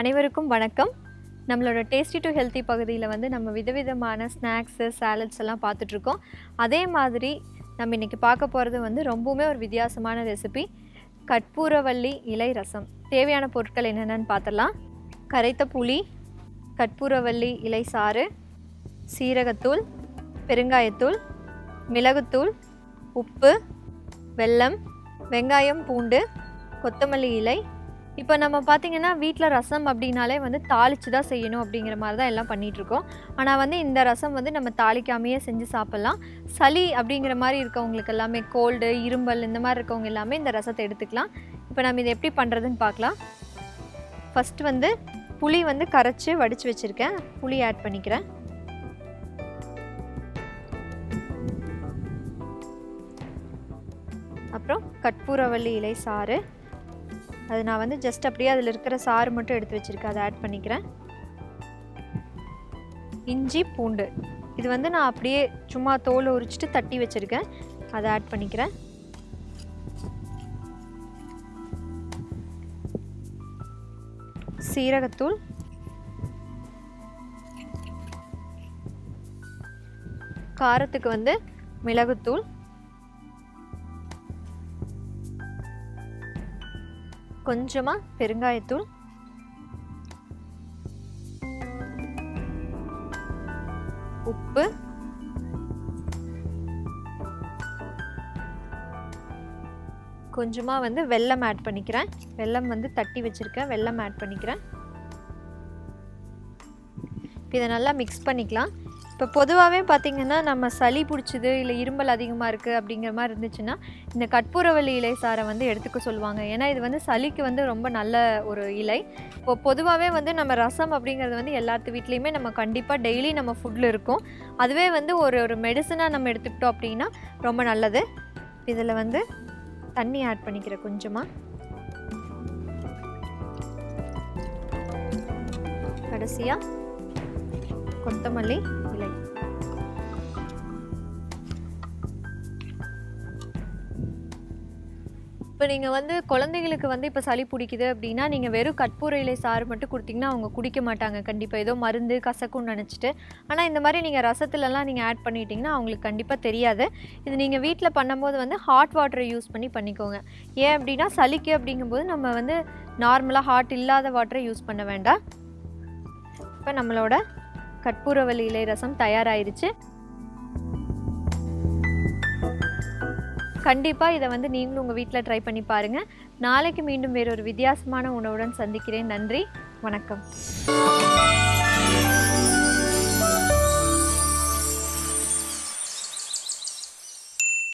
அனைவருக்கும் வணக்கம் நம்மளோட டேஸ்டி டு ஹெல்த்தி பகுதியில் வந்து நம்ம விதவிதமான ஸ்நாக்ஸு சாலட்ஸ் எல்லாம் பார்த்துட்ருக்கோம் அதே மாதிரி நம்ம இன்றைக்கி பார்க்க போகிறது வந்து ரொம்பவுமே ஒரு வித்தியாசமான ரெசிபி கற்பூரவள்ளி இலை ரசம் தேவையான பொருட்கள் என்னென்னு பார்த்துடலாம் கரைத்த புளி கற்பூரவள்ளி இலை சாறு சீரகத்தூள் பெருங்காயத்தூள் மிளகுத்தூள் உப்பு வெல்லம் வெங்காயம் பூண்டு கொத்தமல்லி இலை இப்போ நம்ம பார்த்திங்கன்னா வீட்டில் ரசம் அப்படின்னாலே வந்து தாளித்து தான் செய்யணும் அப்படிங்கிற மாதிரி தான் எல்லாம் பண்ணிகிட்ருக்கோம் ஆனால் வந்து இந்த ரசம் வந்து நம்ம தாளிக்காமையே செஞ்சு சாப்பிட்லாம் சளி அப்படிங்கிற மாதிரி இருக்கவங்களுக்கு எல்லாமே கோல்டு இரும்பல் இந்த மாதிரி இருக்கவங்க எல்லாமே இந்த ரசத்தை எடுத்துக்கலாம் இப்போ நம்ம இதை எப்படி பண்ணுறதுன்னு பார்க்கலாம் ஃபஸ்ட்டு வந்து புளி வந்து கரைச்சி வடித்து வச்சுருக்கேன் புளி ஆட் பண்ணிக்கிறேன் அப்புறம் கற்பூரவள்ளி இலை சாறு அது நான் வந்து ஜஸ்ட் அப்படியே அதில் இருக்கிற சாறு மட்டும் எடுத்து வச்சுருக்கேன் அதை ஆட் பண்ணிக்கிறேன் இஞ்சி பூண்டு இது வந்து நான் அப்படியே சும்மா தோலை உரிச்சிட்டு தட்டி வச்சுருக்கேன் அதை ஆட் பண்ணிக்கிறேன் சீரகத்தூள் காரத்துக்கு வந்து மிளகுத்தூள் கொஞ்சமாக பெருங்காயத்தூள் உப்பு கொஞ்சமாக வந்து வெல்லம் ஆட் பண்ணிக்கிறேன் வெல்லம் வந்து தட்டி வச்சுருக்கேன் வெல்லம் ஆட் பண்ணிக்கிறேன் இப்போ இதை நல்லா மிக்ஸ் பண்ணிக்கலாம் இப்போ பொதுவாகவே பார்த்திங்கன்னா நம்ம சளி பிடிச்சிது இல்லை இரும்பல் அதிகமாக இருக்குது அப்படிங்கிற மாதிரி இருந்துச்சுன்னா இந்த கற்பூரவள்ளி இலை சாரை வந்து எடுத்துக்க சொல்லுவாங்க ஏன்னா இது வந்து சளிக்கு வந்து ரொம்ப நல்ல ஒரு இலை இப்போ பொதுவாகவே வந்து நம்ம ரசம் அப்படிங்கிறது வந்து எல்லாத்து வீட்லேயுமே நம்ம கண்டிப்பாக டெய்லி நம்ம ஃபுட்டில் இருக்கும் அதுவே வந்து ஒரு ஒரு மெடிசனாக நம்ம எடுத்துக்கிட்டோம் அப்படின்னா ரொம்ப நல்லது இதில் வந்து தண்ணி ஆட் பண்ணிக்கிறேன் கொஞ்சமாக கடைசியாக கொத்தமல்லி இலை இப்போ நீங்கள் வந்து குழந்தைங்களுக்கு வந்து இப்போ சளி பிடிக்குது அப்படின்னா நீங்கள் வெறும் கற்பூர இலை சாறு மட்டும் கொடுத்தீங்கன்னா அவங்க குடிக்க மாட்டாங்க கண்டிப்பாக ஏதோ மருந்து கசக்கும்னு நினச்சிட்டு ஆனால் இந்த மாதிரி நீங்கள் ரசத்துலலாம் நீங்கள் ஆட் பண்ணிட்டீங்கன்னா அவங்களுக்கு கண்டிப்பாக தெரியாது இது நீங்கள் வீட்டில் பண்ணும்போது வந்து ஹாட் வாட்டரை யூஸ் பண்ணி பண்ணிக்கோங்க ஏன் அப்படின்னா சளிக்கு அப்படிங்கும்போது நம்ம வந்து நார்மலாக ஹாட் இல்லாத வாட்டரை யூஸ் பண்ண வேண்டாம் இப்போ நம்மளோட கற்பூரவல்லி இலை ரசம் தயாராயிருச்சு கண்டிப்பாக இதை வந்து நீங்களும் உங்கள் வீட்டில் ட்ரை பண்ணி பாருங்கள் நாளைக்கு மீண்டும் வேறொரு வித்தியாசமான உணவுடன் சந்திக்கிறேன் நன்றி வணக்கம்